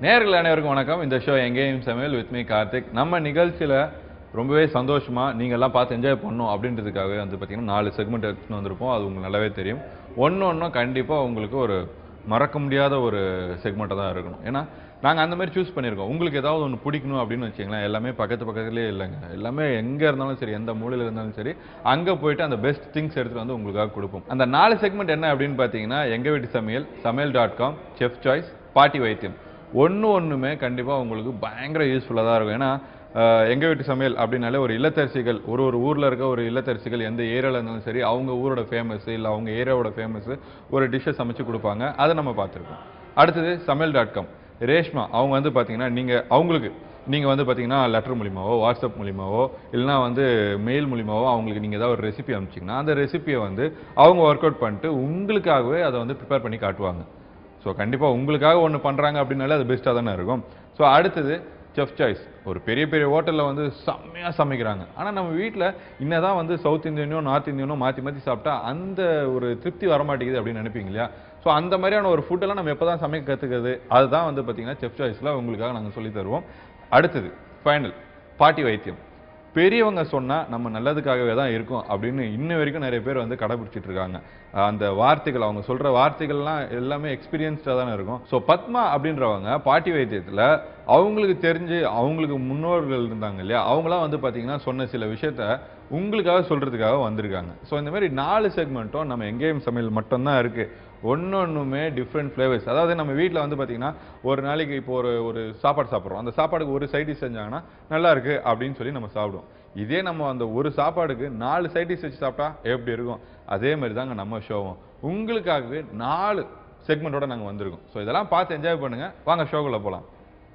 நேர்கள் அனைவருக்கும் வணக்கம் இந்த ஷோ எங்கேயும் சமையல் வித் மீ கார்த்திக் நம்ம நிகழ்ச்சியில் ரொம்பவே சந்தோஷமா நீங்க எல்லாம் பார்த்து என்ஜாய் பண்ணணும் அப்படின்றதுக்காகவே வந்து பார்த்தீங்கன்னா நாலு செக்மெண்ட் எடுத்துன்னு வந்திருப்போம் அது உங்களுக்கு நல்லாவே தெரியும் ஒன்று ஒன்றும் கண்டிப்பாக உங்களுக்கு ஒரு மறக்க முடியாத ஒரு செக்மெண்ட்டாக தான் இருக்கணும் ஏன்னா நாங்கள் அந்த மாதிரி சூஸ் பண்ணியிருக்கோம் உங்களுக்கு ஏதாவது ஒன்று பிடிக்கணும் அப்படின்னு வச்சுங்களேன் எல்லாமே பக்கத்து பக்கத்துலேயே இல்லைங்க எல்லாமே எங்கே இருந்தாலும் சரி எந்த மூலையில் இருந்தாலும் சரி அங்கே போயிட்டு அந்த பெஸ்ட் திங்ஸ் எடுத்துகிட்டு வந்து உங்களுக்காக கொடுப்போம் அந்த நாலு செக்மெண்ட் என்ன அப்படின்னு பார்த்தீங்கன்னா எங்கள் வீட்டு சமையல் சமையல் டாட் காம் செஃப் சாய்ஸ் பாட்டி வைத்தியம் ஒன்று ஒன்றுமே கண்டிப்பாக உங்களுக்கு பயங்கர யூஸ்ஃபுல்லாக தான் இருக்கும் ஏன்னா அஹ், எங்க வீட்டு சமையல் அப்படின்னாலே ஒரு இல்லத்தரசிகள் ஒரு ஒரு ஊரில் இருக்க ஒரு இல்லத்தரசிகள் எந்த ஏரியாவில் இருந்தாலும் சரி அவங்க ஊரோட ஃபேமஸ் இல்லை அவங்க ஏரியாவோட ஃபேமஸ் ஒரு டிஷ்ஷை சமைச்சு கொடுப்பாங்க அதை நம்ம பார்த்துருக்கோம் அடுத்தது சமையல் டாட் காம் ரேஷ்மா அவங்க வந்து பார்த்தீங்கன்னா நீங்கள் அவங்களுக்கு நீங்கள் வந்து பார்த்தீங்கன்னா லெட்டர் மூலியமாவோ வாட்ஸ்அப் மூலியமாவோ இல்லைனா வந்து மெயில் மூலியமாவோ அவங்களுக்கு நீங்கள் ஏதாவது ஒரு ரெசிபி அனுப்பிச்சிங்கன்னா அந்த ரெசிபியை வந்து அவங்க ஒர்க் அவுட் பண்ணிட்டு உங்களுக்காகவே அதை வந்து ப்ரிப்பேர் பண்ணி காட்டுவாங்க ஸோ கண்டிப்பாக உங்களுக்காக ஒன்று பண்ணுறாங்க அப்படின்னாலே அது பெஸ்ட்டாக தானே இருக்கும் ஸோ அடுத்தது செஃப் சாய்ஸ் ஒரு பெரிய பெரிய ஹோட்டலில் வந்து செம்மையாக சமைக்கிறாங்க ஆனால் நம்ம வீட்டில் இன்னதான் வந்து சவுத் இந்தியனோ நார்த் இந்தியனோ மாற்றி மாற்றி சாப்பிட்டா அந்த ஒரு திருப்தி வரமாட்டேங்குது அப்படின்னு நினைப்பீங்க இல்லையா ஸோ அந்த மாதிரியான ஒரு ஃபுட்டெல்லாம் நம்ம எப்போ தான் சமைக்க கற்றுக்கிறது அதுதான் வந்து பார்த்தீங்கன்னா செஃப் சாய்ஸில் உங்களுக்காக நாங்கள் சொல்லி தருவோம் அடுத்தது ஃபைனல் பாட்டி வைத்தியம் பெரியவங்க சொன்னா நம்ம நல்லதுக்காகவே தான் இருக்கும் அப்படின்னு இன்ன வரைக்கும் நிறைய பேர் வந்து கடைபிடிச்சிட்டு இருக்காங்க அஹ் அந்த வார்த்தைகள் அவங்க சொல்ற வார்த்தைகள்லாம் எல்லாமே எக்ஸ்பீரியன்ஸ்டாக தானே இருக்கும் ஸோ பத்மா அப்படின்றவங்க பாட்டி வைத்தியத்துல அவங்களுக்கு தெரிஞ்சு அவங்களுக்கு முன்னோர்கள் இருந்தாங்க இல்லையா அவங்களாம் வந்து பாத்தீங்கன்னா சொன்ன சில விஷயத்த உங்களுக்காக சொல்றதுக்காக வந்திருக்காங்க ஸோ இந்த மாதிரி நாலு செக்மெண்ட்டும் நம்ம எங்கேயும் சமையல் மட்டும்தான் இருக்கு ஒன்று ஒன்றுமே டிஃப்ரெண்ட் ஃப்ளேவர்ஸ் அதாவது நம்ம வீட்டில் வந்து பார்த்தீங்கன்னா ஒரு நாளைக்கு இப்போ ஒரு ஒரு சாப்பாடு சாப்பிட்றோம் அந்த சாப்பாடுக்கு ஒரு சைடிஷ் செஞ்சாங்கன்னா நல்லா இருக்கு அப்படின்னு சொல்லி நம்ம சாப்பிடுவோம் இதே நம்ம அந்த ஒரு சாப்பாடுக்கு நாலு சைடிஷ் வச்சு சாப்பிட்டா எப்படி இருக்கும் அதே மாதிரி தாங்க நம்ம ஷோவும் உங்களுக்காகவே நாலு செக்மெண்ட்டோட நாங்கள் வந்திருக்கோம் ஸோ இதெல்லாம் பார்த்து என்ஜாய் பண்ணுங்க வாங்க ஷோக்குள்ளே போகலாம்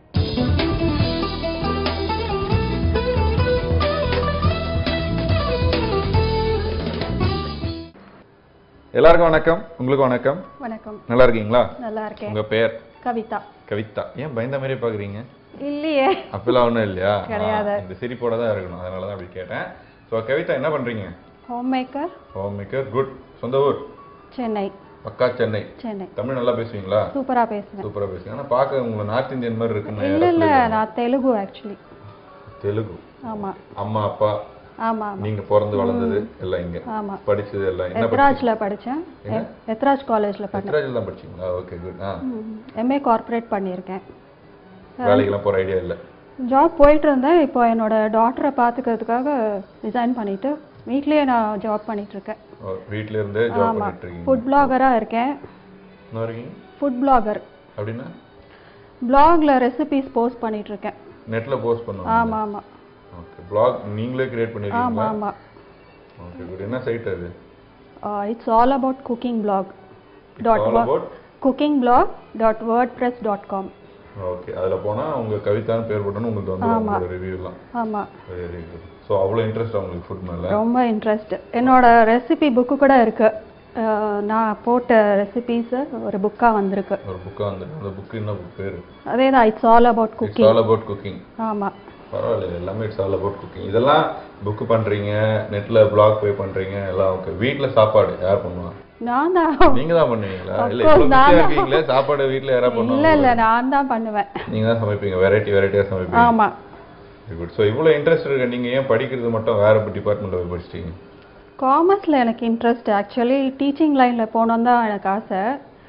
எல்லாருக்கும் வணக்கம் உங்களுக்கு வணக்கம் வணக்கம் நல்லா இருக்கீங்களா நல்லா இருக்கேன் உங்க பேர் கவிதா கவிதா ஏன் பயந்த மாதிரி பாக்குறீங்க இல்லையே அப்பெல்லாம் ஒண்ணும் இல்லையா கிடையாது. ஆ, இந்த சிரிப்போட தான் இருக்கணும் அதனால தான் அப்படி கேட்டேன் ஸோ கவிதா என்ன பண்றீங்க home maker home maker good சொந்த ஊர் சென்னை பக்கா சென்னை சென்னை தமிழ் நல்லா பேசுவீங்களா சூப்பரா பேசுவேன் சூப்பரா பேசுவீங்க ஆனா பார்க்க உங்களை நார்த் இந்தியன் மாதிரி இருக்குன்னு இல்ல யாரோ இல்ல சொல்லிருக்காங்க. நான் தெலுங்கு ஆக்சுவலி தெலுங்கு ஆமா அம்மா அப்பா ஆமா ஆமா நீங்க பிறந்து வளர்ந்தது எல்லாம் இங்க ஆமா படிச்சது எல்லாம் என்ன எத்ராஜ்ல படிச்சேன் என்ன? எத்ராஜ் காலேஜ்ல பண்ணேன் எத்தராஜில் தான் படிச்சீங்களா ஓகே குட் ஆ எம்ஏ கார்ப்பரேட் பண்ணியிருக்கேன் வேலைக்கெல்லாம் போற ஐடியா இல்ல ஜாப் போயிட்டு இருந்தேன் இப்போ என்னோட டாட்டரை பார்த்துக்கிறதுக்காக ரிசைன் பண்ணிட்டு வீட்லயே நான் ஜாப் பண்ணிட்டு இருக்கேன் ஓ, வீட்ல இருந்தே ஜாப் ஆமா பண்ணிட்டு இருக்கீங்க ஃபுட் பிளாகரா இருக்கேன் என்ன இருக்கீங்க ஃபுட் பிளாகர் அப்படின்னா பிளாக்ல ரெசிபிஸ் போஸ்ட் பண்ணிட்டு இருக்கேன் நெட்ல போஸ்ட் பண்ணுவாங்க ஆமா ஆமா ஓகே பிளாக் நீங்களே கிரியேட் ஆமா பண்ணிருக்கீங்களா ஆமா ஓகே குட் என்ன சைட் அது Uh, it's all about cooking blog. Dot all wo- about? cooking blog dot wordpress dot com. Okay அதுல போனா உங்க கவிதான்னு பேர் போட்டோன்னு உங்களுக்கு வந்து உங்களோட ரிவ்யூ எல்லாம் ஆமா வெரி குட் ஸோ அவ்வளோ இன்ட்ரெஸ்ட் உங்களுக்கு ஃபுட் மேல ரொம்ப இன்ட்ரெஸ்ட் என்னோட ரெசிபி புக்கு கூட இருக்கு Uh, நான் போட்ட ரெசிபிஸ் ஒரு புக்கா வந்திருக்கு ஒரு புக்கா வந்து அந்த புக் என்ன புக் பேரு அதே தான் it's all about it's cooking all about cooking ஆமா பரவாயில்ல எல்லாமே இட்ஸ் ஆல் அபவுட் குக்கிங் இதெல்லாம் புக் பண்றீங்க நெட்ல பிளாக் போய் பண்றீங்க எல்லாம் ஓகே வீட்ல சாப்பாடு யார் பண்ணுவா நான் தான் நீங்க தான் பண்ணுவீங்களா Of இல்ல course, இவ்வளவு நான் பிஸியா தான். இருக்கீங்களே சாப்பாடு வீட்ல யாரா இல்ல பண்ணுவாங்க இல்ல நான் தான் பண்ணுவேன் நீங்க தான் சமைப்பீங்க வெரைட்டி வெரைட்டியா சமைப்பீங்க ஆமா குட் ஸோ இவ்வளோ இன்ட்ரெஸ்ட் இருக்கு நீங்க ஏன் படிக்கிறது மட்டும் வேற டிபார்ட்மெண்ட்ல போய் படிச்சிட்டீங்க காமர்ஸில் எனக்கு இன்ட்ரெஸ்ட் ஆக்சுவலி டீச்சிங் லைனில் போகணுன்னு தான் எனக்கு ஆசை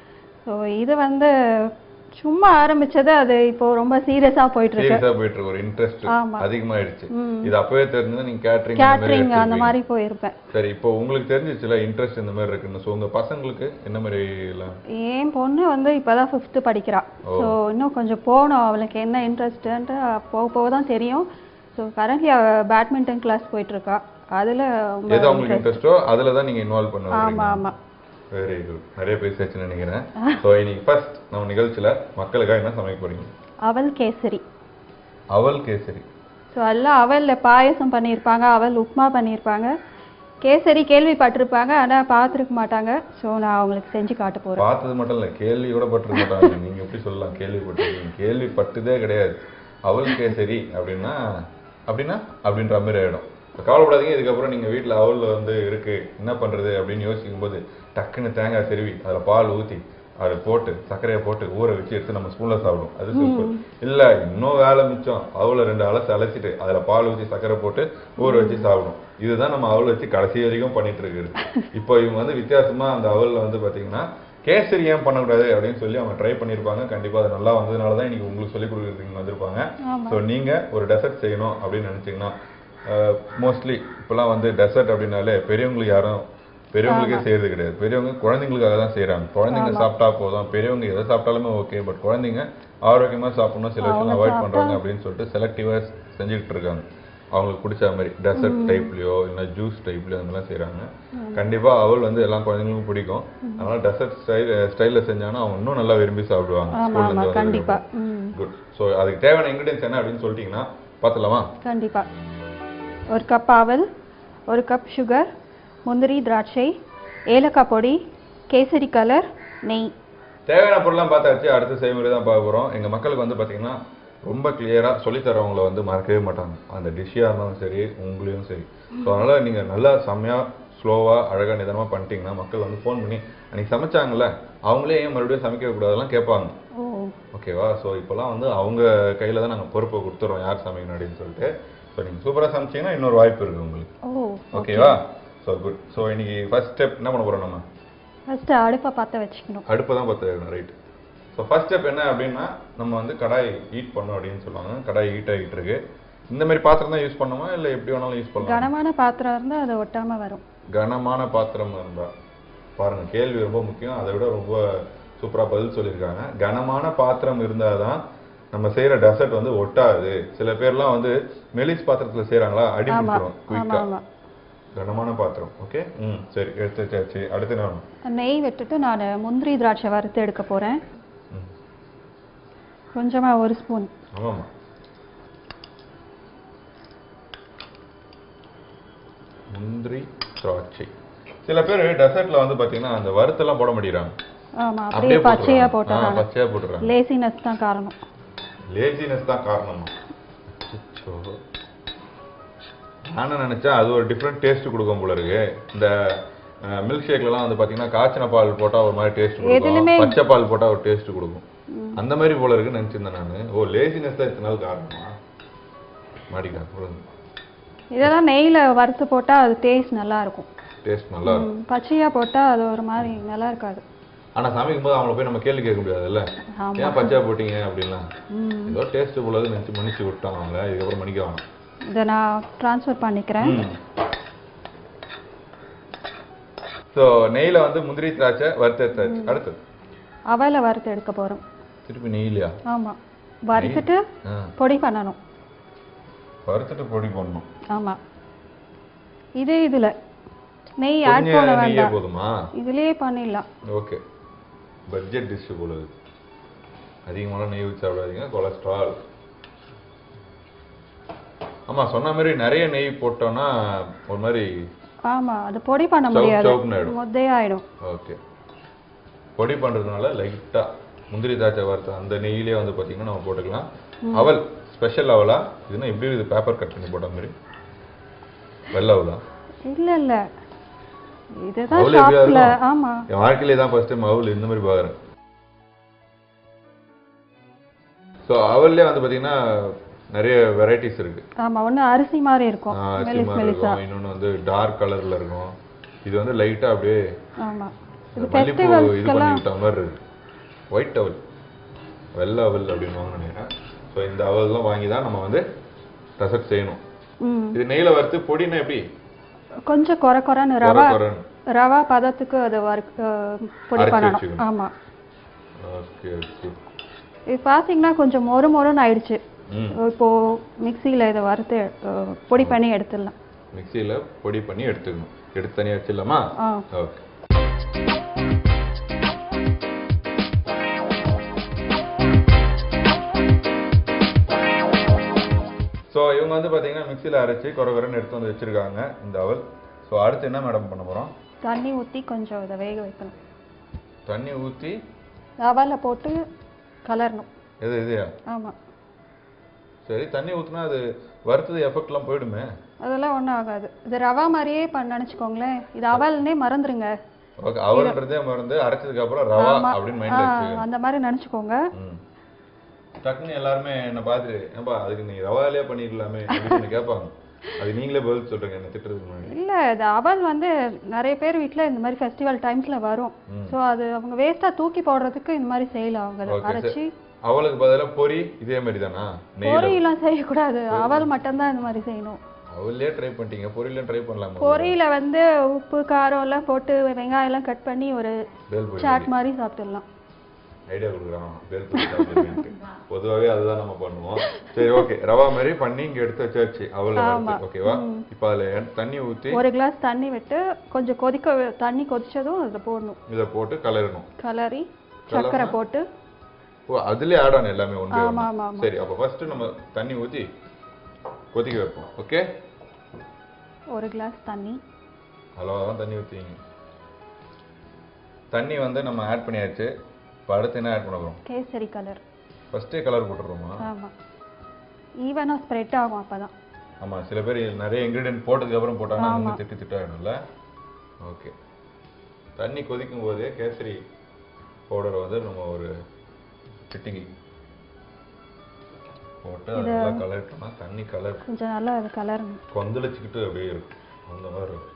ஸோ இது வந்து சும்மா ஆரம்பிச்சது அது இப்போ ரொம்ப சீரியஸாக போயிட்டுருக்கு சீரியஸா போயிட்டு இருக்கு ஒரு இன்ட்ரெஸ்ட் ஆமா. அதிகமாயிடுச்சு இது அப்பவே தெரிஞ்சது நீங்க கேட்டரிங் கேட்ரிங் அந்த மாதிரி போயிருப்பேன் சரி இப்போ உங்களுக்கு தெரிஞ்சிச்சுல இன்ட்ரெஸ்ட் இந்த மாதிரி இருக்குன்னு ஸோ உங்க பசங்களுக்கு என்ன மாதிரி எல்லாம் என் பொண்ணு வந்து இப்போதான் ஃபிஃப்த்து படிக்கிறா ஸோ இன்னும் கொஞ்சம் போகணும் அவளுக்கு என்ன இன்ட்ரெஸ்ட்டுன்ட்டு போக போக தான் தெரியும் ஸோ கரண்ட்லி அவள் பேட்மிண்டன் கிளாஸ் போயிட்டுருக்கா அதில் எது அவங்களுக்கு இன்ட்ரெஸ்டோ அதுல தான் நீங்க இன்வால்வ் ஆமாம் பண்ணுவீங்க ஆமாம் வெரி குட் நிறைய பேசியாச்சுன்னு நினைக்கிறேன் ஸோ இன்னைக்கு ஃபர்ஸ்ட் நம்ம நிகழ்ச்சியில மக்களுக்காக என்ன சமைக்க போறீங்க அவல் கேசரி அவல் கேசரி ஸோ எல்லாம் அவலில் பாயசம் பண்ணியிருப்பாங்க அவல் உப்புமா பண்ணியிருப்பாங்க கேசரி கேள்விப்பட்டிருப்பாங்க ஆனால் பார்த்துருக்க மாட்டாங்க ஸோ நான் அவங்களுக்கு செஞ்சு காட்ட போகிறேன் பார்த்தது மட்டும் இல்ல கேள்வி கூட பட்டிருக்க மாட்டாங்க நீங்க எப்படி சொல்லலாம் கேள்விப்பட்டிருக்கீங்க கேள்விப்பட்டதே கிடையாது அவல் கேசரி அப்படின்னா அப்படின்னா அப்படின்ற மாதிரி ஆயிடும் இப்ப கவலைப்படாதீங்க இதுக்கப்புறம் நீங்க வீட்ல அவல் வந்து இருக்கு என்ன பண்றது அப்படின்னு யோசிக்கும் போது டக்குன்னு தேங்காய் திருவி அதுல பால் ஊத்தி அதை போட்டு சர்க்கரையை போட்டு ஊற வச்சு எடுத்து நம்ம ஸ்பூன்ல சாப்பிடுவோம் அது சூப்பர் இல்ல இன்னும் வேலை மிச்சம் அவளை ரெண்டு அலசி அலசிட்டு அதுல பால் ஊற்றி சர்க்கரை போட்டு ஊற வச்சு சாப்பிடும் இதுதான் நம்ம அவள் வச்சு கடைசி வரைக்கும் பண்ணிட்டு இருக்குது இப்போ இவங்க வந்து வித்தியாசமா அந்த அவல்ல வந்து பாத்தீங்கன்னா கேசரி ஏன் பண்ணக்கூடாது அப்படின்னு சொல்லி அவங்க ட்ரை பண்ணியிருப்பாங்க கண்டிப்பா அது நல்லா வந்ததுனால தான் இன்னைக்கு உங்களுக்கு சொல்லி கொடுக்குறதுக்கு இங்க வந்திருப்பாங்க ஆமா. ஸோ நீங்க ஒரு டெசர்ட் செய்யணும் அப்படின்னு நினைச்சீங்கன்னா மோஸ்ட்லி இப்போலாம் வந்து டெசர்ட் அப்படின்னாலே பெரியவங்களுக்கு யாரும் பெரியவங்களுக்கே செய்யறது கிடையாது பெரியவங்க குழந்தைங்களுக்காக தான் செய்றாங்க குழந்தைங்க சாப்பிட்டா போதும் பெரியவங்க எதை சாப்பிட்டாலுமே ஓகே பட் குழந்தைங்க ஆரோக்கியமா சாப்பிடணும் சில விஷயம் அவாய்ட் பண்றாங்க அப்படின்னு சொல்லிட்டு செலக்டிவா செஞ்சுக்கிட்டு இருக்காங்க அவங்களுக்கு பிடிச்ச மாதிரி டெசர்ட் டைப்லயோ இல்லை ஜூஸ் டைப்லயோ அந்த மாதிரி செய்றாங்க கண்டிப்பா அவள் வந்து எல்லா குழந்தைங்களுக்கும் பிடிக்கும் அதனால டெசர்ட் ஸ்டைல் ஸ்டைல்ல செஞ்சாங்கன்னா அவங்க இன்னும் நல்லா விரும்பி சாப்பிடுவாங்க ஆமா ஸ்கூல்ல ஆமா இருந்து கண்டிப்பா ம் குட் ஸோ அதுக்கு தேவையான இன்கிரீடியன்ஸ் என்ன அப்படின்னு சொல்லிட்டீங்கன்னா பார்த்துலாமா கண்டிப்பா ஒரு கப் ஆவல் ஒரு கப் சுகர் முந்திரி திராட்சை ஏலக்காய் பொடி கேசரி கலர் நெய் தேவையான பொருள்லாம் பார்த்தாச்சு அடுத்த செய்முறை தான் பார்க்க போகிறோம் எங்கள் மக்களுக்கு வந்து பார்த்தீங்கன்னா ரொம்ப கிளியராக சொல்லித்தரவங்கள வந்து மறக்கவே மாட்டாங்க அந்த டிஷ்ஷாக இருந்தாலும் சரி உங்களையும் சரி ஸோ அதனால் நீங்கள் நல்லா செம்மையாக ஸ்லோவாக அழகாக நிதானமாக பண்ணிட்டீங்கன்னா மக்கள் வந்து ஃபோன் பண்ணி அன்னைக்கு சமைச்சாங்கல்ல அவங்களே ஏன் மறுபடியும் சமைக்க கூடாதெல்லாம் கேட்பாங்க ஓ ஓகேவா ஸோ இப்போலாம் வந்து அவங்க கையில் தான் நாங்கள் பொறுப்பை கொடுத்துறோம் யார் சமைக்கணும் அப்படின்னு சொல்லிட்டு ஸோ நீங்கள் சூப்பராக சமைச்சீங்கன்னா இன்னொரு வாய்ப்பு இருக்குது உங்களுக்கு ஓ ஓகேவா ஸோ குட் ஸோ இன்னைக்கு ஃபர்ஸ்ட் ஸ்டெப் என்ன பண்ண போகிறோம் நம்ம ஃபர்ஸ்ட் அடுப்பை பற்ற வச்சுக்கணும் அடுப்பு தான் பற்ற வைக்கணும் ரைட் ஸோ ஃபர்ஸ்ட் ஸ்டெப் என்ன அப்படின்னா நம்ம வந்து கடாய் ஹீட் பண்ணோம் அப்படின்னு சொல்லுவாங்க கடாய் ஹீட் ஆகிட்டு இருக்கு இந்த மாதிரி பாத்திரம் தான் யூஸ் பண்ணுமா இல்லை எப்படி வேணாலும் யூஸ் பண்ணலாம் கனமான பாத்திரம் இருந்தால் அது ஒட்டாம வரும் கனமான பாத்திரம் இருந்தா பாருங்க கேள்வி ரொம்ப முக்கியம் அதை விட ரொம்ப சூப்பரா பதில் சொல்லியிருக்காங்க கனமான பாத்திரம் இருந்தாதான் நம்ம செய்யற டெசர்ட் வந்து ஒட்டாது சில பேர்லாம் வந்து மெலிஸ் பாத்திரத்துல செய்றாங்களா அடி ஆமா பிடிச்சிரும் ஆமா குயிக்கா ஆமா கனமான பாத்திரம் ஓகே ம் சரி எடுத்து வச்சாச்சு அடுத்து என்ன வேணும்? நெய் விட்டுட்டு நான் முந்திரி திராட்சை வறுத்து எடுக்க போறேன் ம் கொஞ்சமா ஒரு ஸ்பூன் ஆமாம்மா முந்திரி திராட்சை சில பேர் டெசர்ட்ல வந்து பாத்தீங்கன்னா அந்த வறுத்தெல்லாம் போட மாட்டேங்கிறாங்க ஆமா அப்படியே பச்சையா போட்டுறாங்க. ஆ, போட்டுறாங்க பச்சையா போட்டுறாங்க லேசினஸ் தான் காரணம் லேசினஸ் தான் காரணமா அச்சச்சோ. நானும் நினைச்சேன் அது ஒரு டிஃப்ரெண்ட் டேஸ்ட் கொடுக்கும் போல இருக்கு இந்த மில்க் ஷேக்லலாம் வந்து பாத்தீங்கன்னா காய்ச்சின பால் போட்டா ஒரு மாதிரி டேஸ்ட் கொடுக்கும் எதுலயுமே- பச்சை பால் போட்டா ஒரு டேஸ்ட் கொடுக்கும் அந்த மாதிரி போல இருக்குன்னு நினைச்சிருந்தேன் நானு ஓ லேசினஸ் தான் இத்தனை நாள் காரணமா மாட்டிக்கா சொல்லுங்க இதெல்லாம் நெய்ல வறுத்து போட்டா அது டேஸ்ட் நல்லா இருக்கும் டேஸ்ட் நல்லா இருக்கும் ம், பச்சையா போட்டா அது ஒரு மாதிரி நல்லா இருக்காது ஆனா சமைக்கும் போது அவங்கள போய் நம்ம கேள்வி கேட்க முடியாதுல்ல ஆமா ஏன் பச்சையா போட்டீங்க அப்படின்லாம் ம் ஏதோ டேஸ்ட் போலது நினைச்சு மன்னிச்சு விட்டாங்க அவங்க இதுக்கப்புறம் மன்னிக்க வேணாம் இதை நான் ட்ரான்ஸ்ஃபர் பண்ணிக்கிறேன் ஸோ நெய்ல வந்து முந்திரி திராட்சை வறுத்து எடுத்தாச்சு அடுத்தது அவலை வறுத்து எடுக்க போறோம் திருப்பி நெய்லையா ஆமா வறுத்துட்டு ஆ பொடி பண்ணணும் வறுத்துட்டு பொடி பண்ணணும் ஆமா இதே இதுல நெய் ஆட் கொஞ்சம் பண்ண நெய்யே வேண்டாம் போதுமா இதுலயே பண்ணிடலாம் ஓகே பட்ஜெட் டிஷ் போல இது அதிகமான நெய் ஊற்றி சாப்பிடாதீங்க கொலஸ்ட்ரால் ஆமா சொன்ன மாதிரி நிறைய நெய் போட்டோம்னா ஒரு மாதிரி ஆமா அது பொடி பண்ண சவுக்கு முடியாது சவுக்குன்னு ஆயிடும். முத்தையாயிடும் ஓகே பொடி பண்றதுனால லைட்டா முந்திரி திராட்சை வறுத்த அந்த நெய்யிலே வந்து பாத்தீங்கன்னா நம்ம போட்டுக்கலாம் அவல் ஸ்பெஷல் அவலா இதுனா எப்படி இது பேப்பர் கட் பண்ணி போட்ட மாதிரி வெள்ளை அவலா இல்ல இல்ல இதுதான் அவல் எப்படியா ஷாப்ல இருக்கும்? ஆமா என் வாழ்க்கையிலே தான் ஃபர்ஸ்ட் டைம் அவல் இந்த மாதிரி பார்க்குறேன் ஸோ அவல்லே வந்து பாத்தீங்கன்னா நிறைய வெரைட்டிஸ் இருக்கு ஆமா ஒண்ணு அரிசி மாதிரி இருக்கும் ஆஹ் அரிசி மெலிஸ் மாதிரி மெலிசா இருக்கும் இன்னொன்று வந்து டார்க் கலர்ல இருக்கும் இது வந்து லைட்டா அப்படியே ஆமா இது மல்லிப்பூ இது பண்ணி ஃபெஸ்டிவல்ஸ்க்கெல்லாம் விட்ட மாதிரி இருக்கு ஒயிட் அவல் வெள்ளை அவல் அப்படின்னு நினைக்கிறேன் ஸோ இந்த அவல்லாம் வாங்கி தான் நம்ம வந்து டெசர்ட் செய்யணும் ம் இது நெய்ல வறுத்து பொடினா எப்படி கொஞ்சம் குறை குறைன்னு கொர ரவா கொரன்னு ரவா பதத்துக்கு அதை வறுக்க பொடி அரைச்சு பண்ணணும் வச்சுக்கணும். ஆமா ஓகே ஓகே இது பார்த்தீங்கன்னா கொஞ்சம் மொறு மொறுன்னு ஆயிடுச்சு ம் இப்போ மிக்சியில இதை வறுத்து அஹ், பொடி பண்ணி எடுத்துடலாம் மிக்சியில பொடி பண்ணி எடுத்துக்கணும் எடுத்து தனியா வச்சிடலாமா ஆ ஓகே ஸோ இவங்க வந்து பார்த்தீங்கன்னா மிக்சியில் அரைச்சி குறை குறைன்னு எடுத்து வந்து வச்சிருக்காங்க இந்த அவல் ஸோ அடுத்து என்ன மேடம் பண்ண போகிறோம் தண்ணி ஊற்றி கொஞ்சம் இதை வேக வைக்கணும் தண்ணி ஊற்றி அவலை போட்டு கலரணும் எது இதுயா ஆமா சரி தண்ணி ஊற்றினா அது வறுத்தது எஃபெக்ட்லாம் போயிடுமே அதெல்லாம் ஒன்றும் ஆகாது இது ரவா மாதிரியே பண்ண நினச்சிக்கோங்களேன் இது அவல்னே மறந்துருங்க ஓகே அவர்ன்றதே மறந்து அரைச்சதுக்கு அப்புறம் ரவா ஆமா. அப்படின்னு ஆ, மைண்ட்ல வச்சுக்கோங்க அந்த மாதிரி நினைச்சுக்கோங்க ம். டக்குன்னு எல்லாருமே என்ன பார்த்துட்டு ஏன்பா அதுக்கு நீ ரவாலே பண்ணிடலாமே அப்படின்னு கேட்பாங்க அது நீங்களே பதில் சொல்றீங்க என்ன திட்டுறதுக்கு முன்னாடி இல்ல இது அவல் வந்து நிறைய பேர் வீட்ல இந்த மாதிரி ஃபெஸ்டிவல் டைம்ஸ்ல வரும் ம். சோ அது அவங்க வேஸ்டா தூக்கி போடுறதுக்கு இந்த மாதிரி செய்யலாம் அவங்க Okay, அரைச்சி அவளுக்கு பதிலா பொரி இதே மாதிரி தானா நெய்ல பொரியெல்லாம் செய்யக்கூடாது அவல் மட்டும்தான் இந்த மாதிரி செய்யணும் அவளே ட்ரை பண்ணிட்டீங்க பொரியலும் ட்ரை பண்ணலாமா பொரியில வந்து உப்பு காரம் எல்லாம் போட்டு வெங்காயம் எல்லாம் கட் பண்ணி ஒரு பேல் பொரி சாட் மாதிரி சாப்பிட்டுடலாம் ஐடியா கொடுக்குறான் பேல் பொரி சாப்பிடுறதுன்ட்டு. பொதுவாவே அதுதான் நம்ம பண்ணுவோம் சரி ஓகே ரவா மாதிரி பண்ணி இங்க எடுத்து வச்சாச்சு அவள ஆமா. ஓகேவா இப்போ அதுல எண்- தண்ணி ஊத்தி ஒரு கிளாஸ் தண்ணி விட்டு கொஞ்சம் கொதிக்க வி- தண்ணி கொதிச்சதும் அதில் போடணும் இதை போட்டு கலரணும் கலரி சர்க்கரை போட்டு ஓ அதுலயே ஆட் ஆன் எல்லாமே ஒன்று ஆமா ஆமா ஆமா சரி அப்போ ஃபர்ஸ்ட் நம்ம தண்ணி ஊத்தி கொதிக்க வைப்போம் ஓகே ஒரு கிளாஸ் தண்ணி அளவாக தான் தண்ணி ஊற்றுவீங்க தண்ணி வந்து நம்ம ஆட் பண்ணியாச்சு இப்போ அடுத்து என்ன ஆட் பண்ண போகிறோம் கேசரி கலர் ஃபஸ்ட்டே கலர் போட்டுடுறோமா ஆமா ஈவனா ஸ்ப்ரெட் ஆகும் அப்பதான் ஆமா சில பேர் நிறைய இன்க்ரீடியன்ட் போட்டதுக்கு அப்புறம் போட்டாங்கன்னா அது ஆமா. வந்து திட்டு திட்டாயிடும்ல ஓகே தண்ணி கொதிக்கும் போதே கேசரி பவுடரை வந்து நம்ம ஒரு சிட்டிங்கி போட்டு அதை நல்லா கலரிட்டோம்னா தண்ணி கலர் கொஞ்சம் நல்லா அது கலர் கொந்தளிச்சுக்கிட்டு அப்படியே இருக்கும் அந்த மாதிரி இருக்கும்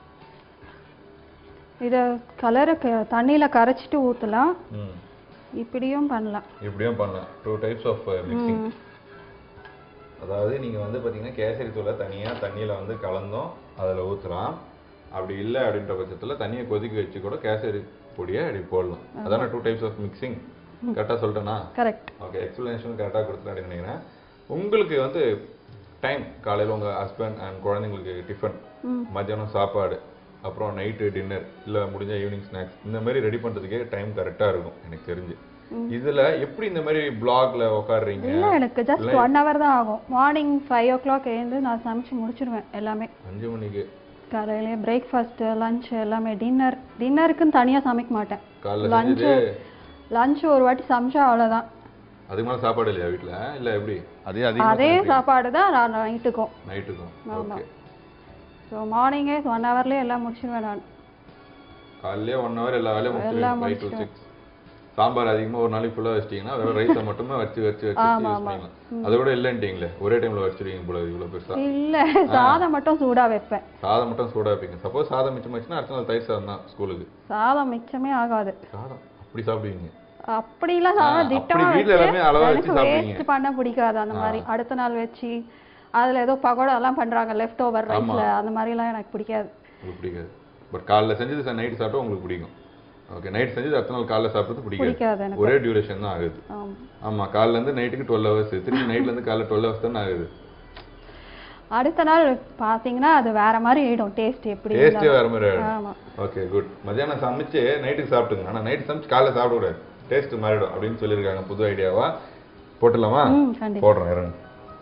இதை கலரை தண்ணியில கரைச்சிட்டு ஊத்தலாம் ம் இப்படியும் பண்ணலாம் இப்படியும் பண்ணலாம் டூ டைப்ஸ் ஆஃப் மிக்சிங் ம். அதாவது நீங்க வந்து பாத்தீங்கன்னா கேசரி தூளை தனியா தண்ணியில வந்து கலந்தோம் அதுல ஊத்தலாம் அப்படி இல்லை அப்படின்ற பட்சத்துல தண்ணியை கொதிக்க வச்சு கூட கேசரி பொடியை அப்படி போடலாம் அதான டூ டைப்ஸ் ஆஃப் மிக்சிங் கரெக்டாக சொல்லிட்டேனா கரெக்ட் ஓகே எக்ஸ்பிளனேஷன் கரெக்டாக கொடுத்துட்டு நினைக்கிறேன் உங்களுக்கு வந்து டைம் காலையில் உங்கள் ஹஸ்பண்ட் அண்ட் குழந்தைங்களுக்கு டிஃபன் ம். மத்தியானம் சாப்பாடு அப்புறம் நைட்டு டின்னர் இல்லை முடிஞ்ச ஈவினிங் ஸ்நாக்ஸ் இந்த மாதிரி ரெடி பண்ணுறதுக்கே டைம் கரெக்டாக இருக்கும் எனக்கு தெரிஞ்சு இதில் எப்படி இந்த மாதிரி பிளாக்ல உட்காடுறீங்க இல்ல எனக்கு ஜஸ்ட் ஒன் ஹவர் தான் ஆகும் மார்னிங் ஃபைவ் ஓ கிளாக் எழுந்து நான் சமைச்சு முடிச்சிடுவேன் எல்லாமே அஞ்சு மணிக்கு காலையிலே பிரேக்ஃபாஸ்ட் லஞ்ச் எல்லாமே டின்னர் டின்னருக்குன்னு தனியா சமைக்க மாட்டேன் காலைல லஞ்சு செஞ்சது லஞ்ச் ஒரு வாட்டி சமைச்சா அவ்வளவுதான் அதுக்கு மேலே சாப்பாடு இல்லையா வீட்டில் இல்லை எப்படி அதே அதிகமாக அதே சாப்பாடு தான் நான் நைட்டுக்கும் நைட்டுக்கும் ஆமா. ஓகே ஸோ மார்னிங்கே ஒன் ஹவர்லேயே எல்லாம் முடிச்சிடுவேன் நான் காலையிலே ஒன் ஹவர் எல்லா வேலையும் எல்லாம் முடிச்சிருவீங்க ஃபைவ் டு சிக்ஸ் சாம்பார் அதிகமாக ஒரு நாளைக்கு ஃபுல்லாக வச்சிட்டிங்கன்னா வெறும் ரைஸை மட்டுமே வச்சு வச்சு வச்சு ஆமா, யூஸ் ஆமா. பண்ணிக்கலாம் அதை விட இல்லைன்ட்டீங்களே ஒரே டைமில் வச்சிருவீங்க போல இவ்வளோ பெருசா இல்ல சாதம் மட்டும் சூடா வைப்பேன் சாதம் மட்டும் சூடாக வைப்பீங்க சப்போஸ் சாதம் மிச்சமாச்சுன்னா அடுத்த நாள் தயிர் சாதம் தான் ஸ்கூலுக்கு சாதம் மிச்சமே ஆகாது சாதம் அப்படி சாப்பிடுவீங்க அப்படிலாம் ஆ, சாதம் அப்படி திட்டமா வீட்ல எல்லாமே அளவா வச்சு எனக்கு சாப்பிடுவீங்க. வேஸ்ட் பண்ண பிடிக்காது அந்த மாதிரி அடுத்த நாள் வச்சு அதுல ஏதோ பகோடா எல்லாம் பண்றாங்க லெஃப்ட் ஓவர் ரைஸ்ல அந்த மாதிரி எல்லாம் எனக்கு பிடிக்காது உங்களுக்கு பிடிக்காது பட் காலைல செஞ்சது நைட் சாப்பிட்டா உங்களுக்கு பிடிக்கும் ஓகே நைட் செஞ்சது அடுத்த நாள் காலைல சாப்பிட்றது பிடிக்காது பிடிக்காது எனக்கு ஒரே டியூரேஷன் தான் ஆகுது ஆமா. ஆமா காலைல இருந்து நைட்டுக்கு டுவெல் ஹவர்ஸ் திரும்பி நைட்ல இருந்து காலைல டுவெல் ஹவர்ஸ் தானே ஆகுது அடுத்த நாள் பாத்தீங்கன்னா அது வேற மாதிரி ஆயிடும் டேஸ்ட் எப்படி டேஸ்டே இருந்தாலும். வேற மாதிரி ஆயிடும் ஆமா ஓகே குட் மத்தியானம் சமைச்சு நைட்டுக்கு சாப்பிட்டுங்க ஆனா நைட் சமைச்சு காலைல சாப்பிடக்கூடாது டேஸ்ட் மாறிடும் அப்படின்னு சொல்லியிருக்காங்க புது ஐடியாவா போட்டுடலாமா ம் கண்டிப்பா போடுறேன் இருங்க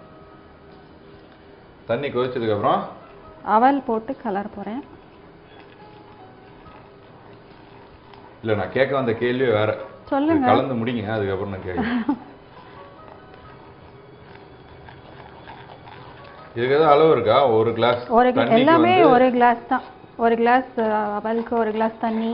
தண்ணி கொதிச்சதுக்கு அப்புறம் அவல் போட்டு கலர் போறேன் இல்ல நான் கேட்க வந்த கேள்வியே வேற சொல்லுங்க இது கலந்து முடிங்க அதுக்கப்புறம் நான் கேட்குறேன் இதுக்கு ஏதாவது அளவு இருக்கா ஒரு கிளாஸ் ஒரு gla- தண்ணிக்கு எல்லாமே வந்து ஒரு கிளாஸ் தான் ஒரு கிளாஸ் அவலுக்கு ஒரு கிளாஸ் தண்ணி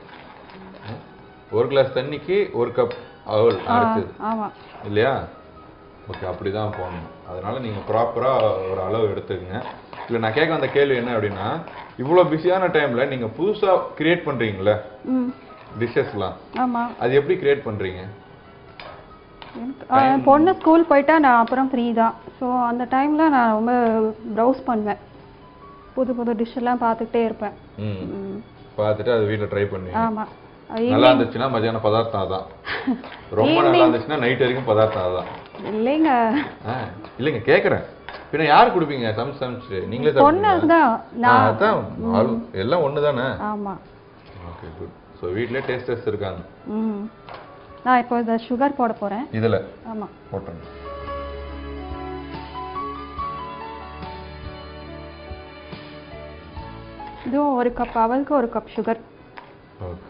ஒரு கிளாஸ் தண்ணிக்கு ஒரு கப் அவல் ஆ, அரைச்சது ஆமா இல்லையா ஓகே அப்படிதான் போடணும் அதனால நீங்க ப்ராப்பரா ஒரு அளவு எடுத்துக்கங்க இல்ல நான் கேட்க வந்த கேள்வி என்ன அப்படின்னா இவ்வளவு பிஸியான டைம்ல நீங்க புதுசா கிரியேட் பண்றீங்களே ம் டிஷ்ஷஸ்லாம் ஆமா அது எப்படி கிரியேட் பண்றீங்க எனக்கு- ஆ, என் பொண்ணு ஸ்கூல் போயிட்டா நான் அப்புறம் ஃப்ரீ தான் ஸோ அந்த டைமில் நான் ரொம்ப ப்ரௌஸ் பண்ணுவேன் புது புது டிஷ் எல்லாம் பார்த்துக்கிட்டே இருப்பேன் ம் ம், பார்த்துட்டு அது வீட்டில் ட்ரை பண்ணுவீங்க ஆமா நல்லா இருந்துச்சுன்னா மத்தியானம் பதார்த்தம் அதான் ரொம்ப நல்லா இருந்துச்சுன்னா நைட் வரைக்கும் பதார்த்தம் அதான் இல்லைங்க ஆ, இல்லைங்க கேட்குறேன் பின்ன யார் கொடுப்பீங்க சமைச்சு சமைச்சு நீங்களே பொண்ணு சாப்பிடுவீங்களா? தான் ஆ, நான் அதான் ஆள் எல்லாம் ஒன்று தானே ஆமா ஓகே குட் ஸோ வீட்டிலே டேஸ்டர்ஸ் இருக்காங்க ம் நான் இப்போ இந்த சுகர் போட போறேன் இதில் ஆமா போட்டுருங்க இதுவும் ஒரு கப் அவலுக்கு ஒரு கப் சுகர் ஓகே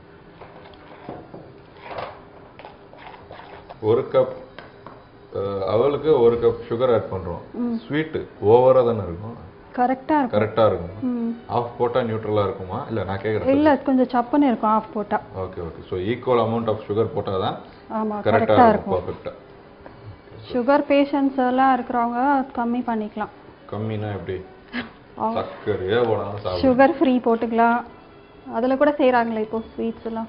ஒரு கப் அவளுக்கு ஒரு கப் சுகர் ஆட் பண்ணுறோம் ஸ்வீட்டு ஓவராக தானே இருக்கும் கரெக்டாக இருக்கும் கரெக்டாக இருக்கும் ம் ஆஃப் போட்டால் நியூட்ரலாக இருக்குமா இல்லை நான் கேட்குறேன் இல்லை கொஞ்சம் சப்புன்னு இருக்கும் ஆஃப் போட்டா okay okay so equal amount of sugar போட்டால் தான் ஆமாம் கரெக்டாக கரெக்டாக இருக்கும் இருக்கும் பர்ஃபெக்டாக சுகர் பேஷண்ட்ஸ் எல்லாம் இருக்கிறவங்க கம்மி பண்ணிக்கலாம் கம்மினா எப்படி அவங்க சர்க்கரையே போடாமல் சாப்பிடும் சுகர் ஃப்ரீ போட்டுக்கலாம் அதில் கூட செய்கிறாங்களே இப்போ ஸ்வீட்ஸ் எல்லாம்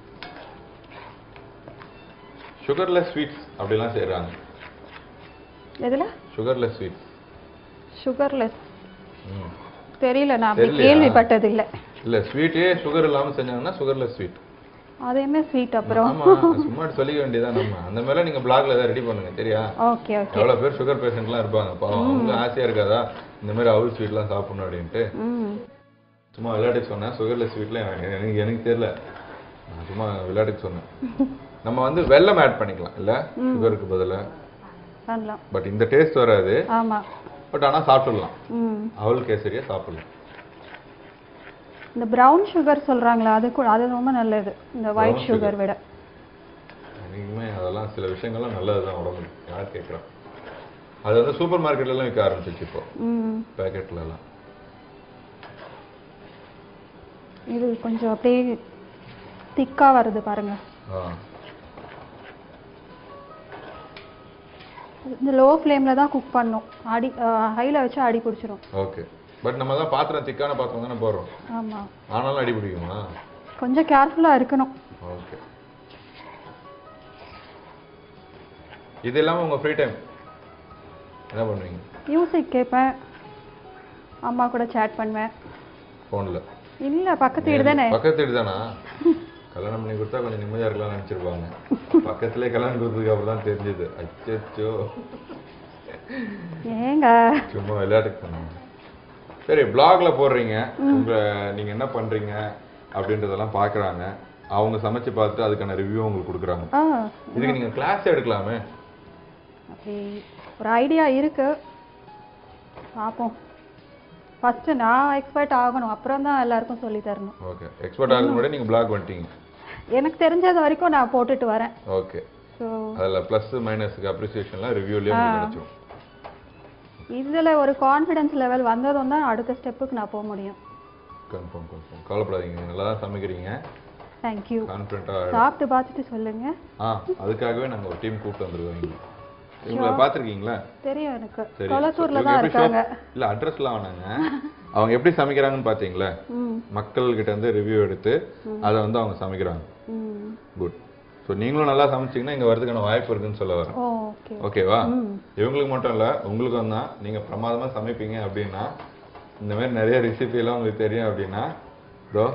சுகர்லெஸ் ஸ்வீட்ஸ் அப்படிலாம் செய்கிறாங்க எதில் சுகர்லெஸ் ஸ்வீட்ஸ் சுகர்லெஸ் ம் தெரியல நான் அப்படி தெரியலையா? கேள்விப்பட்டது இல்லை இல்லை ஸ்வீட்டே சுகர் இல்லாமல் செஞ்சாங்கன்னா சுகர்லெஸ் ஸ்வீட் அது என்ன ஸ்வீட் அப்புறம் ஆமா சும்மா சொல்லிக்க வேண்டியதான் நம்ம அந்த மாதிரி நீங்க பிளாக்ல ஏதாவது ரெடி பண்ணுங்க சரியா ஓகே ஓகே எவ்வளவு பேர் சுகர் பேஷண்ட்லாம் இருப்பாங்க பாவம் அவங்க ஆசையா இருக்காதா இந்த மாதிரி அவுல் ஸ்வீட்லாம் சாப்பிடணும் அப்படின்ட்டு ம் சும்மா விளையாட்டுக்கு சொன்னேன் சுகர்லெஸ் ஸ்வீட்ல எனக்கு எனக்கு தெரியல நான் சும்மா விளையாட்டுக்கு சொன்னேன் நம்ம வந்து வெல்லம் ஆட் பண்ணிக்கலாம் இல்ல சுகருக்கு பதிலா பண்ணலாம் பட் இந்த டேஸ்ட் வராது ஆமாம் பட் ஆனா சாப்பிடலாம் ம் அவல் கேசரியா சாப்பிடலாம் இந்த ப்ரௌன் சுகர் சொல்கிறாங்களா அது கூட அது ரொம்ப நல்லது இந்த ஒயிட் Brown சுகர் விட எனக்குமே அதெல்லாம் சில விஷயங்கள்லாம் நல்லதுதான் உடம்புக்கு யார் கேட்குறா அது வந்து சூப்பர் மார்க்கெட்ல விற்க ஆரம்பிச்சிச்சு இப்போ ம் பேக்கெட்ல எல்லாம் இது கொஞ்சம் அப்படியே திக்காக வருது பாருங்க ஆ இந்த லோ ஃப்ளேமில் தான் குக் பண்ணும் அடி ஹையில் வச்சு அடி பிடிச்சிரும் ஓகே பட் நம்ம தான் பாத்திரம் திக்கான பாத்திரம் தானே போடுறோம் ஆமாம் ஆனாலும் அடி பிடிக்குமா கொஞ்சம் கேர்ஃபுல்லாக இருக்கணும் ஓகே இது இல்லாமல் உங்கள் ஃப்ரீ டைம் என்ன பண்ணுவீங்க மியூசிக் கேட்பேன் அம்மா கூட சேட் பண்ணுவேன் ஃபோனில் இல்லை பக்கத்து வீடு தானே பக்கத்து வீடு தானா கல்யாணம் பண்ணி கொடுத்தா கொஞ்சம் நிம்மதியாக இருக்கலாம்னு நினச்சிருப்பாங்க பக்கத்துலேயே கல்யாணம் கொடுத்ததுக்கு அப்புறம் தான் தெரிஞ்சது அச்சோ ஏங்க சும்மா விளையாட்டுக்கு சொன்னாங்க சரி பிளாக்ல போடுறீங்க உங்க நீங்க என்ன பண்றீங்க அப்படின்றதெல்லாம் பார்க்கறாங்க அவங்க சமைச்சு பார்த்துட்டு அதுக்கான ரிவ்யூ உங்களுக்கு கொடுக்குறாங்க ஆ இதுக்கு நீங்க கிளாஸ் எடுக்கலாமே அப்படி ஒரு ஐடியா இருக்கு பார்ப்போம் ஃபஸ்ட்டு நான் எக்ஸ்பர்ட் ஆகணும் அப்புறம் தான் எல்லாருக்கும் சொல்லி தரணும் ஓகே எக்ஸ்பர்ட் ஆகுது முன்னாடி நீங்க பிளாக் பண்ணிட்டீங்க எனக்கு தெரிஞ்சது வரைக்கும் நான் போட்டுட்டு வரேன் ஓகே ஸோ அதில் ப்ளஸ் மைனஸுக்கு அப்ரிசியேஷன்லாம் ரிவ்யூலேயே உங்களுக்கு கிடைச்சிரும் இதில் ஒரு கான்ஃபிடன்ஸ் லெவல் வந்ததும் தான் அடுத்த ஸ்டெப்புக்கு நான் போக முடியும் கன்ஃபார்ம் கன்ஃபார்ம் கவலைப்படாதீங்க நீங்க நல்லா தான் சமைக்கிறீங்க தேங்க்யூ கான்ஃபிடண்ட்டாக சாப்பிட்டு பார்த்துட்டு சொல்லுங்க ஆ அதுக்காகவே நாங்கள் ஒரு டீம் கூப்பிட்டு வந்துருக்கோம் இங்க இவங்களை பார்த்துருக்கீங்களா தெரியும் எனக்கு சரி கொளத்தூர்ல இவங்க தான் எப்படி இருக்காங்க show- இல்ல அட்ரஸ்லாம் வேணாங்க அவங்க எப்படி சமைக்கிறாங்கன்னு பாத்தீங்களா ம் மக்கள் கிட்ட இருந்து ரிவ்யூ எடுத்து அதை வந்து அவங்க சமைக்கிறாங்க ம் குட் ஸோ நீங்களும் நல்லா சமைச்சீங்கன்னா இங்க வரதுக்கான வாய்ப்பு இருக்குன்னு சொல்ல வரேன் ஓ ஓகே ஓகேவா ம் இவங்களுக்கு மட்டும் இல்ல உங்களுக்கும் தான் நீங்க பிரமாதமா சமைப்பீங்க அப்படின்னா இந்த மாதிரி நிறைய ரெசிபி எல்லாம் உங்களுக்கு தெரியும் அப்படின்னா ப்ரோ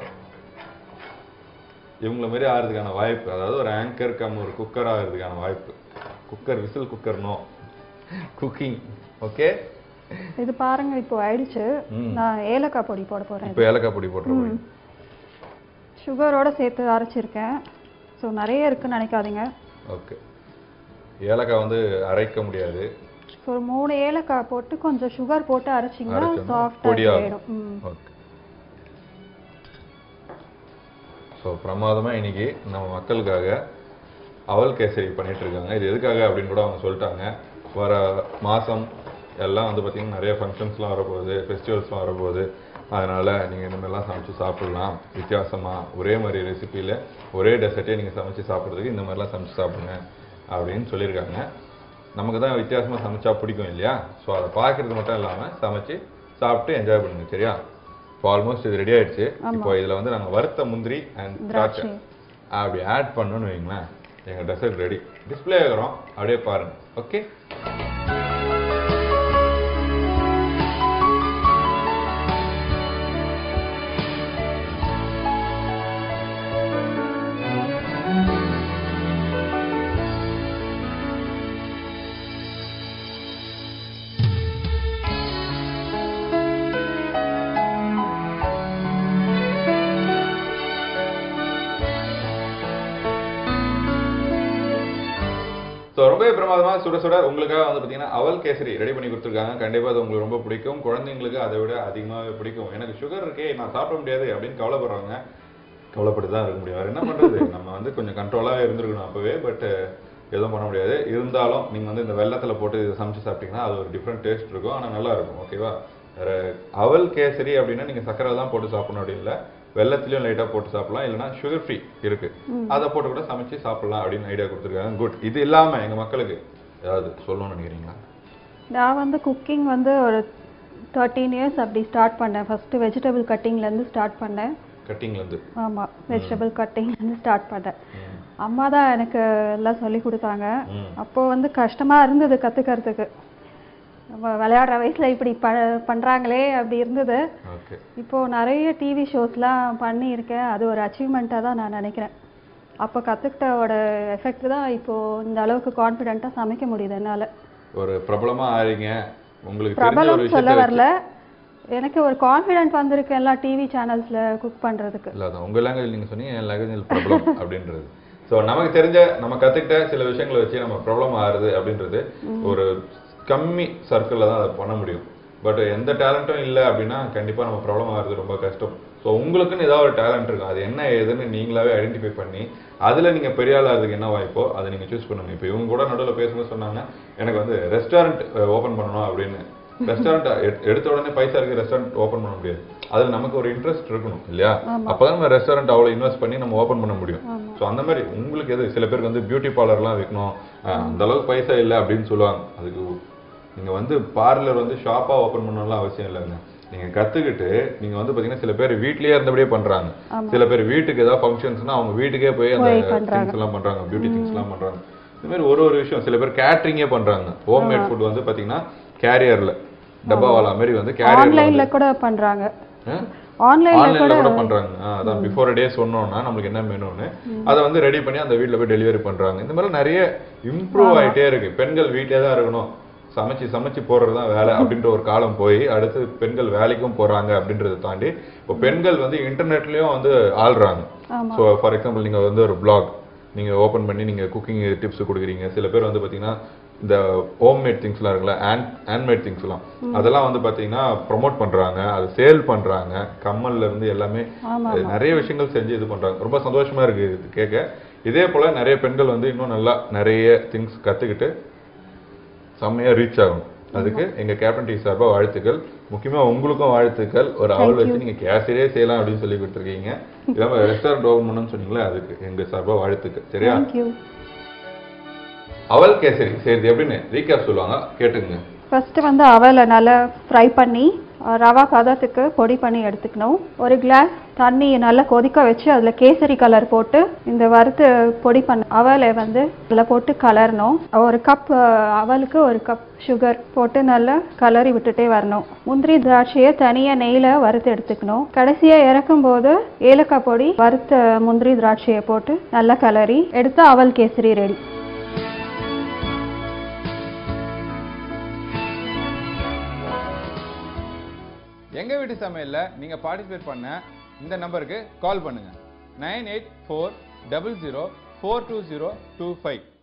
இவங்கள மாதிரி ஆகிறதுக்கான வாய்ப்பு அதாவது ஒரு ஆங்கர் கம் ஒரு குக்கர் ஆகிறதுக்கான வாய்ப்பு cooker whistle cooker no cooking okay இது பாருங்க இப்போ ஆயிடுச்சு ம். நான் ஏலக்காய் பொடி போட போறேன் இப்போ ஏலக்காய் பொடி போட்டுருவோம் சுகரோட சேர்த்து அரைச்சிருக்கேன் ஸோ நிறைய இருக்குன்னு நினைக்காதீங்க ஓகே ஏலக்காய் வந்து அரைக்க முடியாது ஸோ ஒரு மூணு ஏலக்காய் போட்டு கொஞ்சம் சுகர் போட்டு அரைச்சிங்கன்னா அரைச்சோம்னா சாஃப்டாக பொடியாகும். ஆயிடும் ம் ஓகே ஸோ பிரமாதமாக இன்னைக்கு நம்ம மக்களுக்காக அவல் கேசரி பண்ணிட்டு இருக்காங்க இது எதுக்காக அப்படின்னு கூட அவங்க சொல்லிட்டாங்க வர மாதம் எல்லாம் வந்து பார்த்தீங்கன்னா நிறைய ஃபங்க்ஷன்ஸ்லாம் வரப்போகுது ஃபெஸ்டிவல்ஸ்லாம் வரப்போகுது அதனால் நீங்கள் இந்த மாதிரிலாம் சமைச்சு சாப்பிடலாம் வித்தியாசமாக ஒரே மாதிரி ரெசிப்பியில் ஒரே டெசர்ட்டே நீங்கள் சமைச்சு சாப்பிட்றதுக்கு இந்த மாதிரிலாம் சமைச்சு சாப்பிடுங்க அப்படின்னு சொல்லியிருக்காங்க நமக்கு தான் வித்தியாசமாக சமைச்சா பிடிக்கும் இல்லையா ஸோ அதை பார்க்கறது மட்டும் இல்லாமல் சமைச்சு சாப்பிட்டு என்ஜாய் பண்ணுங்க சரியா இப்போ ஆல்மோஸ்ட் இது ரெடி ஆயிடுச்சு இப்போ இதில் வந்து நாங்கள் வறுத்த முந்திரி அண்ட் திராட்சை திராட்சை. அப்படி ஆட் பண்ணணும்னு வைங்களேன் எங்கள் டெசர்ட் ரெடி டிஸ்ப்ளே ஆகிறோம் அப்படியே பாருங்க ஓகே ஸோ ரொம்பவே பிரமாதமா சுட சுட உங்களுக்காக வந்து பார்த்தீங்கன்னா அவல் கேசரி ரெடி பண்ணி கொடுத்துருக்காங்க கண்டிப்பாக அது உங்களுக்கு ரொம்ப பிடிக்கும் குழந்தைங்களுக்கு அதை விட அதிகமாகவே பிடிக்கும் எனக்கு சுகர் இருக்கே நான் சாப்பிட முடியாது அப்படின்னு கவலைப்படுறாங்க கவலைப்பட்டு தான் இருக்க முடியும் வேறு என்ன பண்ணுறது நம்ம வந்து கொஞ்சம் கண்ட்ரோலாக இருந்திருக்கணும் அப்போவே பட் எதுவும் பண்ண முடியாது இருந்தாலும் நீங்கள் வந்து இந்த வெள்ளத்தில் போட்டு இதை சமைச்சு சாப்பிட்டீங்கன்னா அது ஒரு டிஃப்ரெண்ட் டேஸ்ட் இருக்கும் ஆனால் நல்லா இருக்கும் ஓகேவா ர- அவல் கேசரி அப்படின்னா நீங்க சக்கரை தான் போட்டு சாப்பிடணும் அப்படின்னு இல்ல வெள்ளத்திலயும் லைட்டா போட்டு சாப்பிடலாம் இல்லைன்னா சுகர் ஃப்ரீ இருக்கு அதை போட்டு கூட சமைச்சு சாப்பிடலாம் அப்படின்னு ஐடியா கொடுத்துருக்காங்க குட் இது இல்லாம எங்க மக்களுக்கு ஏதாவது சொல்லணும்னு நினைக்கிறீங்களா நான் வந்து குக்கிங் வந்து ஒரு தேர்ட்டீன் இயர்ஸ் அப்படி ஸ்டார்ட் பண்ணேன் ஃபஸ்ட்டு வெஜிடபிள் கட்டிங்லேருந்து ஸ்டார்ட் பண்ணேன் கட்டிங்ல இருந்து ஆமாம் வெஜிடபிள் கட்டிங்லேருந்து ஸ்டார்ட் பண்ணேன் ம். அம்மா தான் எனக்கு எல்லாம் சொல்லி கொடுத்தாங்க ம். அப்போ வந்து கஷ்டமாக இருந்தது கற்றுக்கிறதுக்கு நம்ம விளையாடுற வயசில் இப்படி ப பண்ணுறாங்களே அப்படி இருந்தது ஓகே இப்போது நிறைய டிவி ஷோஸ்லாம் பண்ணியிருக்கேன் அது ஒரு அச்சீவ்மெண்ட்டாக தான் நான் நினைக்கிறேன் அப்போ கற்றுக்கிட்டோட எஃபெக்ட் தான் இப்போது இந்த அளவுக்கு கான்ஃபிடென்ட்டாக சமைக்க முடியுது என்னால் ஒரு பிரபலமா ஆறீங்க உங்களுக்கு தெரிஞ்ச ஒரு பிரபலம் சொல்ல விஷயத்த வரல எனக்கு ஒரு கான்ஃபிடென்ட் வந்திருக்கு எல்லா டிவி சேனல்ஸில் குக் பண்ணுறதுக்கு இல்ல அதான் உங்க லாங்குவேஜ் நீங்க சொன்னீங்க என் லாங்குவேஜ் பிரபலம் அப்படின்றது ஸோ நமக்கு தெரிஞ்ச நம்ம கத்துக்கிட்ட சில விஷயங்களை வச்சு நம்ம பிரபலம் ஆறுது அப்படின்றது ஒரு கம்மி சர்க்கிளில் தான் அதை பண்ண முடியும் பட் எந்த டேலண்ட்டும் இல்லை அப்படின்னா கண்டிப்பா நம்ம ப்ராப்ளம் ஆகிறது ரொம்ப கஷ்டம் ஸோ உங்களுக்குன்னு ஏதாவது ஒரு டேலண்ட் இருக்கும் அது என்ன ஏதுன்னு நீங்களாவே ஐடென்டிஃபை பண்ணி அதுல நீங்க பெரிய ஆள் ஆகிறதுக்கு என்ன வாய்ப்போ அதை நீங்க சூஸ் பண்ணுங்க இப்போ இவங்க கூட நடுவில் பேசும்போது சொன்னாங்க எனக்கு வந்து ரெஸ்டாரண்ட் ஓபன் பண்ணணும் அப்படின்னு ரெஸ்டாரண்ட் எடுத்த உடனே பைசா இருக்கு ரெஸ்டாரண்ட் ஓபன் பண்ண முடியாது அதுல நமக்கு ஒரு இன்ட்ரெஸ்ட் இருக்கணும் இல்லையா அப்பதான் நம்ம ரெஸ்டாரண்ட் அவ்வளவு இன்வெஸ்ட் பண்ணி நம்ம ஓபன் பண்ண முடியும் ஸோ அந்த மாதிரி உங்களுக்கு எது சில பேருக்கு வந்து பியூட்டி பார்லர்லாம் வைக்கணும் அஹ் அந்த அளவுக்கு பைசா இல்லை அப்படின்னு சொல்லுவாங்க அதுக்கு நீங்க வந்து பார்லர் வந்து ஷாப்பா ஓபன் பண்ணணும்லாம் அவசியம் இல்லைங்க நீங்க கத்துக்கிட்டு நீங்க வந்து பாத்தீங்கன்னா சில பேர் வீட்லயே இருந்தபடியே பண்றாங்க சில பேர் வீட்டுக்கு ஏதாவது ஃபங்க்ஷன்ஸ்னா அவங்க வீட்டுக்கே போய் அந்த போய் பண்றாங்க. திங்ஸ் எல்லாம் பண்றாங்க பியூட்டி திங்ஸ் எல்லாம் பண்றாங்க இந்த மாதிரி ஒரு ஒரு விஷயம் சில பேர் கேட்டரிங்கே பண்றாங்க ஹோம் மேட் ஃபுட் வந்து பாத்தீங்கன்னா கேரியர்ல டப்பாவாலா மாதிரி வந்து கேரியர்ல ஆன்லைனில் கூட பண்ணுறாங்க ஆன்லைனில் ஆன்லைன்ல கூட பண்றாங்க ஆ, அதான் பிஃபோர் டே சொன்னோம்னா நம்மளுக்கு என்ன மெனுன்னு அதை வந்து ரெடி பண்ணி அந்த வீட்ல போய் டெலிவரி பண்றாங்க இந்த மாதிரி நிறைய இம்ப்ரூவ் ஆயிட்டே இருக்கு பெண்கள் வீட்டிலே தான் இருக்கணும் சமைச்சு சமைச்சு போடுறது தான் வேலை அப்படின்ற ஒரு காலம் போய் அடுத்து பெண்கள் வேலைக்கும் போறாங்க அப்படின்றத தாண்டி இப்போ பெண்கள் வந்து இன்டர்நெட்லயும் வந்து ஆள்றாங்க ஆமா. ஸோ ஃபார் எக்ஸாம்பிள் நீங்க வந்து ஒரு blog நீங்க ஓபன் பண்ணி நீங்க குக்கிங் டிப்ஸ் கொடுக்குறீங்க சில பேர் வந்து பாத்தீங்கன்னா இந்த ஹோம் மேட் திங்ஸ்லாம் இருக்குல்ல ஹேண்ட் ஹேண்ட்மேட் திங்ஸ்லாம் அதெல்லாம் வந்து பாத்தீங்கன்னா ப்ரோமோட் பண்றாங்க அது சேல் பண்றாங்க கம்மல்ல இருந்து எல்லாமே ஆமா, அது நிறைய விஷயங்கள் செஞ்சு இது பண்றாங்க ரொம்ப சந்தோஷமா இருக்கு இது கேட்க இதே போல நிறைய பெண்கள் வந்து இன்னும் நல்லா நிறைய திங்ஸ் கத்துக்கிட்டு செம்மையா ரீச் ஆகும் அதுக்கு எங்க கேப்டன் டி சார்பா வாழ்த்துக்கள் முக்கியமா உங்களுக்கும் வாழ்த்துக்கள் ஒரு அவள் வச்சு நீங்க கேசரியே செய்யலாம் அப்படின்னு சொல்லி கொடுத்துருக்கீங்க இல்லாம ரெஸ்டாரண்ட் ஓபன் பண்ணணும்னு சொன்னீங்களே அதுக்கு எங்க சார்பா வாழ்த்துக்கள் சரியா தேங்க்யூ அவல் கேசரி செய்யறது எப்படின்னு ரீகேப் சொல்லுவாங்க கேட்டுங்க ஃபஸ்ட்டு வந்து அவலை நல்லா ஃப்ரை பண்ணி அஹ், ரவா பதத்துக்கு பொடி பண்ணி எடுத்துக்கணும் ஒரு கிளாஸ் தண்ணி நல்லா கொதிக்க வச்சு அதில் கேசரி கலர் போட்டு இந்த வறுத்து பொடி பண்ண அவலை வந்து அதில் போட்டு கலரணும் ஒரு கப் அவலுக்கு ஒரு கப் சுகர் போட்டு நல்லா கலரி விட்டுட்டே வரணும் முந்திரி திராட்சையை தனியாக நெய்யில் வறுத்து எடுத்துக்கணும் கடைசியாக இறக்கும் போது ஏலக்காய் பொடி வறுத்த முந்திரி திராட்சையை போட்டு நல்லா கலரி எடுத்து அவல் கேசரி ரெடி எங்க வீட்டு சமையல்ல நீங்க பார்ட்டிசிபேட் பண்ண இந்த நம்பருக்கு கால் பண்ணுங்க nine eight four double zero four two zero two five